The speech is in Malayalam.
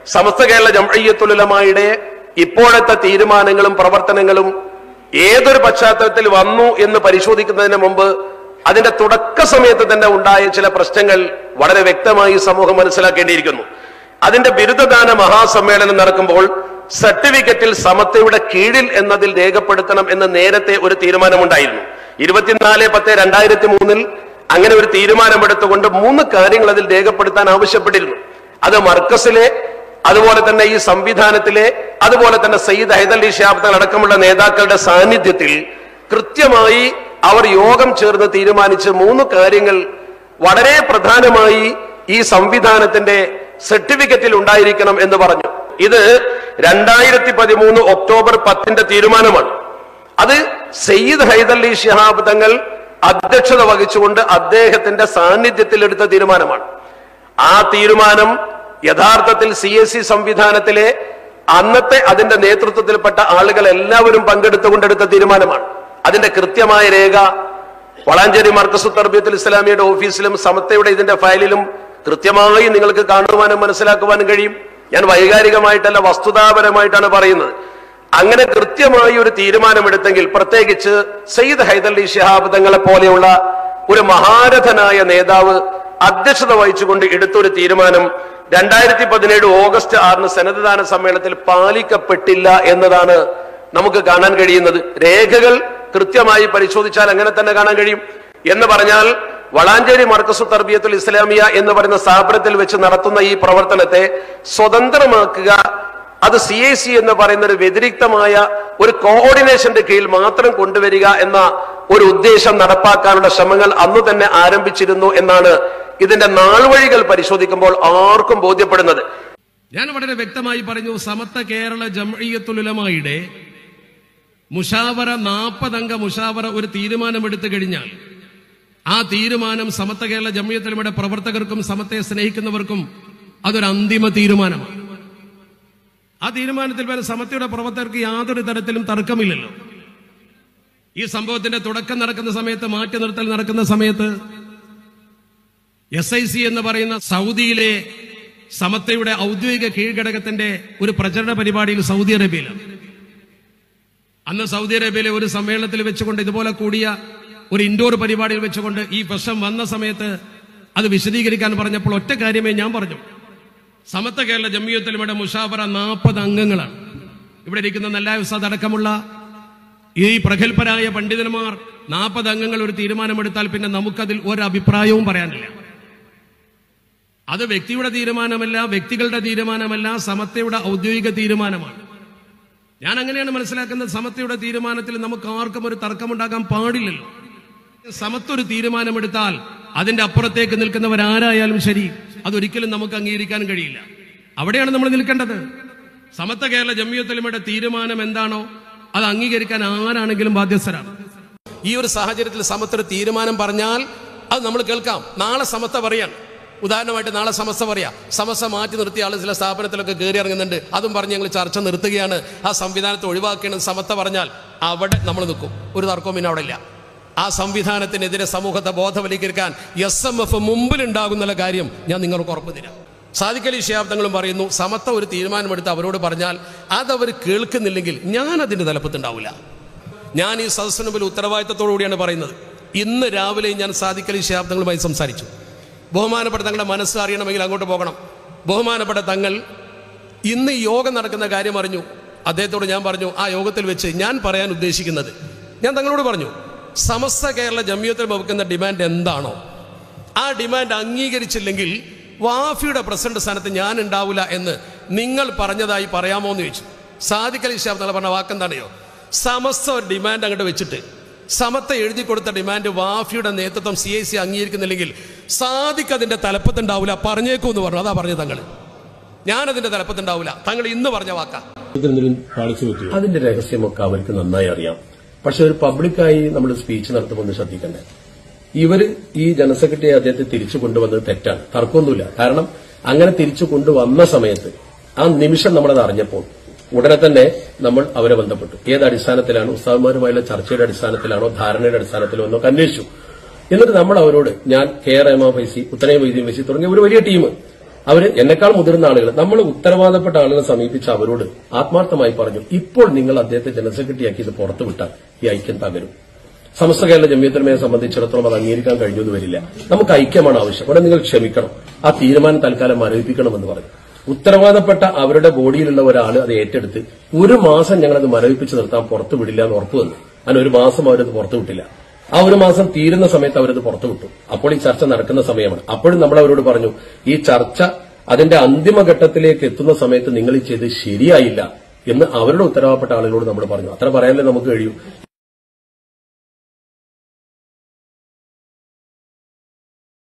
സമസ്ത കേരള ജംഅയ്യത്തുലമായുടെ ഇപ്പോഴത്തെ തീരുമാനങ്ങളും പ്രവർത്തനങ്ങളും ഏതൊരു പശ്ചാത്തലത്തിൽ വന്നു എന്ന് പരിശോധിക്കുന്നതിന് മുമ്പ് അതിന്റെ തുടക്ക സമയത്ത് തന്നെ ഉണ്ടായ ചില പ്രശ്നങ്ങൾ വളരെ വ്യക്തമായി സമൂഹം മനസ്സിലാക്കേണ്ടിയിരിക്കുന്നു അതിന്റെ ബിരുദദാന മഹാസമ്മേളനം നടക്കുമ്പോൾ സർട്ടിഫിക്കറ്റിൽ സമത്വയുടെ കീഴിൽ എന്നതിൽ രേഖപ്പെടുത്തണം എന്ന് നേരത്തെ ഒരു തീരുമാനമുണ്ടായിരുന്നു ഇരുപത്തിനാല് പത്ത് രണ്ടായിരത്തി മൂന്നിൽ അങ്ങനെ ഒരു തീരുമാനമെടുത്തുകൊണ്ട് മൂന്ന് കാര്യങ്ങൾ അതിൽ രേഖപ്പെടുത്താൻ ആവശ്യപ്പെട്ടിരുന്നു അത് മർക്കസിലെ അതുപോലെ തന്നെ ഈ സംവിധാനത്തിലെ അതുപോലെ തന്നെ സയ്യിദ് ഹൈദലി ഷിഹാബ് അടക്കമുള്ള നേതാക്കളുടെ സാന്നിധ്യത്തിൽ കൃത്യമായി അവർ യോഗം ചേർന്ന് തീരുമാനിച്ച് മൂന്ന് കാര്യങ്ങൾ വളരെ പ്രധാനമായി ഈ സംവിധാനത്തിന്റെ സർട്ടിഫിക്കറ്റിൽ ഉണ്ടായിരിക്കണം എന്ന് പറഞ്ഞു ഇത് രണ്ടായിരത്തി പതിമൂന്ന് ഒക്ടോബർ പത്തിന്റെ തീരുമാനമാണ് അത് സയ്യിദ് ഹൈദലി ഷിഹാബ് തങ്ങൾ അധ്യക്ഷത വഹിച്ചുകൊണ്ട് അദ്ദേഹത്തിന്റെ സാന്നിധ്യത്തിൽ എടുത്ത തീരുമാനമാണ് ആ തീരുമാനം യഥാർത്ഥത്തിൽ സി എസ് സി സംവിധാനത്തിലെ അന്നത്തെ അതിന്റെ നേതൃത്വത്തിൽപ്പെട്ട ആളുകൾ എല്ലാവരും പങ്കെടുത്തുകൊണ്ടെടുത്ത തീരുമാനമാണ് അതിന്റെ കൃത്യമായ രേഖ വളാഞ്ചേരി മർക്കസു തർബിയത്തുൽ ഇസ്ലാമിയുടെ ഓഫീസിലും സമത്തയുടെ ഇതിന്റെ ഫയലിലും കൃത്യമായി നിങ്ങൾക്ക് കാണുവാനും മനസ്സിലാക്കുവാനും കഴിയും ഞാൻ വൈകാരികമായിട്ടല്ല വസ്തുതാപരമായിട്ടാണ് പറയുന്നത് അങ്ങനെ കൃത്യമായി ഒരു തീരുമാനമെടുത്തെങ്കിൽ പ്രത്യേകിച്ച് സയ്യിദ് ഹൈദലി ഷിഹാബ് തങ്ങളെ പോലെയുള്ള ഒരു മഹാരഥനായ നേതാവ് അധ്യക്ഷത വഹിച്ചുകൊണ്ട് എടുത്തൊരു തീരുമാനം രണ്ടായിരത്തി പതിനേഴ് ഓഗസ്റ്റ് ആറിന് സന്നദ്ധദാന സമ്മേളനത്തിൽ പാലിക്കപ്പെട്ടില്ല എന്നതാണ് നമുക്ക് കാണാൻ കഴിയുന്നത് രേഖകൾ കൃത്യമായി പരിശോധിച്ചാൽ അങ്ങനെ തന്നെ കാണാൻ കഴിയും എന്ന് പറഞ്ഞാൽ വളാഞ്ചേരി മർക്കസു തർബിയത്തുൽ ഇസ്ലാമിയ എന്ന് പറയുന്ന സ്ഥാപനത്തിൽ വെച്ച് നടത്തുന്ന ഈ പ്രവർത്തനത്തെ സ്വതന്ത്രമാക്കുക അത് സി ഐ സി എന്ന് പറയുന്ന ഒരു വ്യതിരിക്തമായ ഒരു കോർഡിനേഷന്റെ കീഴിൽ മാത്രം കൊണ്ടുവരിക എന്ന ഒരു ഉദ്ദേശം നടപ്പാക്കാനുള്ള ശ്രമങ്ങൾ അന്നു തന്നെ ആരംഭിച്ചിരുന്നു എന്നാണ് ഇതിന്റെ നാൾവഴികൾ പരിശോധിക്കുമ്പോൾ ആർക്കും ബോധ്യപ്പെടുന്നത് ഞാൻ വളരെ വ്യക്തമായി പറഞ്ഞു സമത്വ കേരള ജംഇയ്യത്തുലമായുടെ മുഷാവറ നാൽപ്പതംഗ മുഷാവറ ഒരു തീരുമാനമെടുത്തു കഴിഞ്ഞാൽ ആ തീരുമാനം സമത്വ കേരള ജംഇയ്യത്തുലമയുടെ പ്രവർത്തകർക്കും സമത്തെ സ്നേഹിക്കുന്നവർക്കും അതൊരു അന്തിമ തീരുമാനമാണ് ആ തീരുമാനത്തിൽ വരെ സമത്വയുടെ പ്രവർത്തകർക്ക് യാതൊരു തരത്തിലും തർക്കമില്ലല്ലോ ഈ സംഭവത്തിന്റെ തുടക്കം നടക്കുന്ന സമയത്ത് മാറ്റി നിർത്തൽ നടക്കുന്ന സമയത്ത് എസ് ഐ സി എന്ന് പറയുന്ന സൗദിയിലെ സമത്തയുടെ ഔദ്യോഗിക കീഴ്ഘടകത്തിന്റെ ഒരു പ്രചരണ പരിപാടിയിൽ സൗദി അറേബ്യയിലാണ് അന്ന് സൗദി അറേബ്യയിലെ ഒരു സമ്മേളനത്തിൽ വെച്ചുകൊണ്ട് ഇതുപോലെ കൂടിയ ഒരു ഇൻഡോർ പരിപാടിയിൽ വെച്ചുകൊണ്ട് ഈ പ്രശ്നം വന്ന സമയത്ത് അത് വിശദീകരിക്കാൻ പറഞ്ഞപ്പോൾ ഒറ്റ കാര്യമേ ഞാൻ പറഞ്ഞു സമത്വ കേരള ജമ്മിയത്തിലുമയുടെ മുഷാഫറ നാൽപ്പത് അംഗങ്ങളാണ് ഇവിടെ ഇരിക്കുന്ന നല്ല ഉസ്താദ് അടക്കമുള്ള ഈ പ്രഗത്ഭരായ പണ്ഡിതന്മാർ നാൽപ്പത് അംഗങ്ങൾ ഒരു തീരുമാനമെടുത്താൽ പിന്നെ നമുക്കതിൽ ഒരു അഭിപ്രായവും പറയാനില്ല അത് വ്യക്തിയുടെ തീരുമാനമല്ല വ്യക്തികളുടെ തീരുമാനമല്ല സമത്വയുടെ ഔദ്യോഗിക തീരുമാനമാണ് ഞാൻ അങ്ങനെയാണ് മനസ്സിലാക്കുന്നത് സമത്വയുടെ തീരുമാനത്തിൽ നമുക്ക് ആർക്കും ഒരു തർക്കമുണ്ടാകാൻ പാടില്ലല്ലോ സമത്വ ഒരു തീരുമാനമെടുത്താൽ അതിന്റെ അപ്പുറത്തേക്ക് നിൽക്കുന്നവരാരായാലും ശരി അതൊരിക്കലും നമുക്ക് അംഗീകരിക്കാൻ കഴിയില്ല അവിടെയാണ് നമ്മൾ നിൽക്കേണ്ടത് സമത്വ കേരള ജമ്മിയത്തലിമയുടെ തീരുമാനം എന്താണോ അത് അംഗീകരിക്കാൻ ആരാണെങ്കിലും ബാധ്യസ്ഥരാണ് ഈ ഒരു സാഹചര്യത്തിൽ സമത്വ ഒരു തീരുമാനം പറഞ്ഞാൽ അത് നമ്മൾ കേൾക്കാം നാളെ സമത്വ പറയാൻ ഉദാഹരണമായിട്ട് നാളെ സമസ്ത പറയാം സമസ്ത മാറ്റി നിർത്തിയ ആൾ ചില സ്ഥാപനത്തിലൊക്കെ കയറി ഇറങ്ങുന്നുണ്ട് അതും പറഞ്ഞ് ഞങ്ങൾ ചർച്ച നിർത്തുകയാണ് ആ സംവിധാനത്തെ ഒഴിവാക്കണം സമത്വ പറഞ്ഞാൽ അവിടെ നമ്മൾ നിൽക്കും ഒരു തർക്കവും പിന്നെ അവിടെ ഇല്ല ആ സംവിധാനത്തിനെതിരെ സമൂഹത്തെ ബോധവൽക്കരിക്കാൻ എസ് എം എഫ് മുമ്പിലുണ്ടാകുന്നുള്ള കാര്യം ഞാൻ നിങ്ങൾക്ക് ഉറപ്പ് തരാം സാദിഖലി ശാബ്ദങ്ങളും പറയുന്നു സമത്വ ഒരു തീരുമാനമെടുത്ത് അവരോട് പറഞ്ഞാൽ അതവർ കേൾക്കുന്നില്ലെങ്കിൽ ഞാൻ അതിൻ്റെ തലപ്പത്തുണ്ടാവില്ല ഞാൻ ഈ സദസ്സിന് മുമ്പിൽ ഉത്തരവാദിത്തത്തോടു കൂടിയാണ് പറയുന്നത് ഇന്ന് രാവിലെ ഞാൻ സാദിഖലി ശാബ്ദങ്ങളുമായി സംസാരിച്ചു ബഹുമാനപ്പെട്ട തങ്ങളുടെ മനസ്സ് അറിയണമെങ്കിൽ അങ്ങോട്ട് പോകണം ബഹുമാനപ്പെട്ട തങ്ങൾ ഇന്ന് ഈ യോഗം നടക്കുന്ന കാര്യം അറിഞ്ഞു അദ്ദേഹത്തോട് ഞാൻ പറഞ്ഞു ആ യോഗത്തിൽ വെച്ച് ഞാൻ പറയാൻ ഉദ്ദേശിക്കുന്നത് ഞാൻ തങ്ങളോട് പറഞ്ഞു സമസ്ത കേരള ജമ്മിയത്തിൽ വയ്ക്കുന്ന ഡിമാൻഡ് എന്താണോ ആ ഡിമാൻഡ് അംഗീകരിച്ചില്ലെങ്കിൽ വാഫിയുടെ പ്രസിഡന്റ് സ്ഥാനത്ത് ഞാൻ ഉണ്ടാവില്ല എന്ന് നിങ്ങൾ പറഞ്ഞതായി പറയാമോ എന്ന് ചോദിച്ചു സാദിഖ് അലി ഷാബ് പറഞ്ഞ വാക്കെന്താണെയോ സമസ്ത ഒരു ഡിമാൻഡ് അങ്ങോട്ട് വെച്ചിട്ട് സമത്ത എഴുതി കൊടുത്ത ഡിമാൻഡ് വാഫിയുടെ നേതൃത്വം സി ഐ സി അംഗീകരിക്കുന്നില്ലെങ്കിൽ സാദിഖ് അതിന്റെ തലപ്പത്തുണ്ടാവില്ല പറഞ്ഞേക്കൂ എന്ന് പറഞ്ഞു അതാ പറഞ്ഞു തങ്ങൾ ഞാനതിന്റെ തലപ്പത്തുണ്ടാവില്ല തങ്ങൾ ഇന്ന് പറഞ്ഞ വാക്കാ ഇതിനെന്തെങ്കിലും കാണിച്ചു പറ്റുമോ അതിന്റെ രഹസ്യമൊക്കെ അവർക്ക് നന്നായി അറിയാം പക്ഷെ ഒരു പബ്ലിക്കായി നമ്മൾ സ്പീച്ച് നടത്തുമ്പോൾ ഒന്ന് ശ്രദ്ധിക്കണ്ടേ ഇവര് ഈ ജനറൽ സെക്രട്ടറി അദ്ദേഹത്തെ തിരിച്ചു കൊണ്ടുവന്നത് തെറ്റാണ് തർക്കമൊന്നുമില്ല കാരണം അങ്ങനെ തിരിച്ചു കൊണ്ടുവന്ന സമയത്ത് ആ നിമിഷം നമ്മളത് അറിഞ്ഞപ്പോൾ ഉടനെ തന്നെ നമ്മൾ അവരെ ബന്ധപ്പെട്ടു ഏത് അടിസ്ഥാനത്തിലാണ് ഉസ്താദുമാരുമായുള്ള ചർച്ചയുടെ അടിസ്ഥാനത്തിലാണോ ധാരണയുടെ അടിസ്ഥാനത്തിലോ എന്നൊക്കെ അന്വേഷിച്ചു എന്നിട്ട് നമ്മൾ അവരോട് ഞാൻ കെ റഹ്മാൻ ഫൈസി ഉത്തരേ വൈദ്യം ഫൈസി തുടങ്ങിയ ഒരു വലിയ ടീം അവര് എന്നെക്കാൾ മുതിർന്ന ആളുകൾ നമ്മൾ ഉത്തരവാദപ്പെട്ട ആളുകളെ സമീപിച്ച അവരോട് ആത്മാർത്ഥമായി പറഞ്ഞു ഇപ്പോൾ നിങ്ങൾ അദ്ദേഹത്തെ ജനറൽ സെക്രട്ടറിയാക്കി ഇത് പുറത്തു വിട്ടാൽ ഈ ഐക്യം തകരും സമസ്ത കേരള ജമ്മിയത്തിന്മയെ സംബന്ധിച്ചിടത്തോളം അത് അംഗീകരിക്കാൻ കഴിഞ്ഞൊന്നും വരില്ല നമുക്ക് ഐക്യമാണ് ആവശ്യം അവിടെ നിങ്ങൾ ക്ഷമിക്കണം ആ തീരുമാനം തൽക്കാലം മരവിപ്പിക്കണമെന്ന് പറഞ്ഞു ഉത്തരവാദപ്പെട്ട അവരുടെ ബോഡിയിലുള്ള ഒരാൾ അത് ഏറ്റെടുത്ത് ഒരു മാസം ഞങ്ങളത് മരവിപ്പിച്ച് നിർത്താൻ പുറത്തു വിടില്ല എന്ന് ഉറപ്പ് വന്നു അങ്ങനെ ഒരു മാസം അവരത് പുറത്തു വിട്ടില്ല ആ ഒരു മാസം തീരുന്ന സമയത്ത് അവരത് പുറത്തു വിട്ടു അപ്പോൾ ഈ ചർച്ച നടക്കുന്ന സമയമാണ് അപ്പോഴും നമ്മൾ അവരോട് പറഞ്ഞു ഈ ചർച്ച അതിന്റെ അന്തിമഘട്ടത്തിലേക്ക് എത്തുന്ന സമയത്ത് നിങ്ങൾ ഈ ചെയ്ത് ശരിയായില്ല എന്ന് അവരുടെ ഉത്തരവാദപ്പെട്ട ആളുകളോട് നമ്മൾ പറഞ്ഞു അത്ര പറയാനല്ലേ നമുക്ക് കഴിയൂ